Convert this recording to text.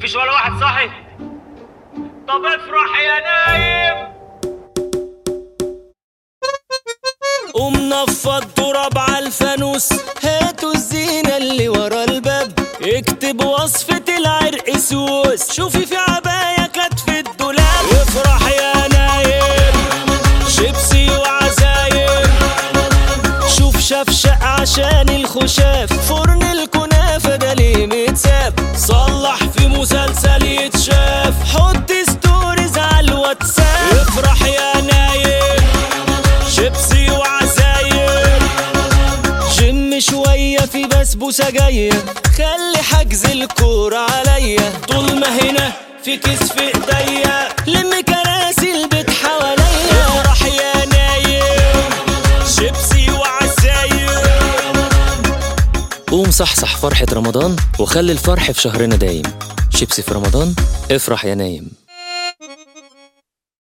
مفيش ولا واحد صاحي طب افرح يا نايم قوم نفض تراب على الفانوس هاتوا الزينة اللي ورا الباب اكتب وصفة العرق سوس شوفي في عباية كانت في الدولاب افرح يا نايم شيبسي وعزايم شوف شفشق عشان الخشاف فرن الكنافة ده ليه متساب صلح في مسلسل يتشاف حط ستوريز على الواتساب افرح يا نايم شيبسي وعزايم جيم شوية في بسبوسة جاية خلي حجز الكورة عليا طول ما هنا في كيس في ايديا لم كراسي البيت حواليا افرح يا نايم شيبسي وعزايم قوم صحصح فرحة رمضان وخلي الفرح في شهرنا دايم شيبسي في رمضان افرح يا نايم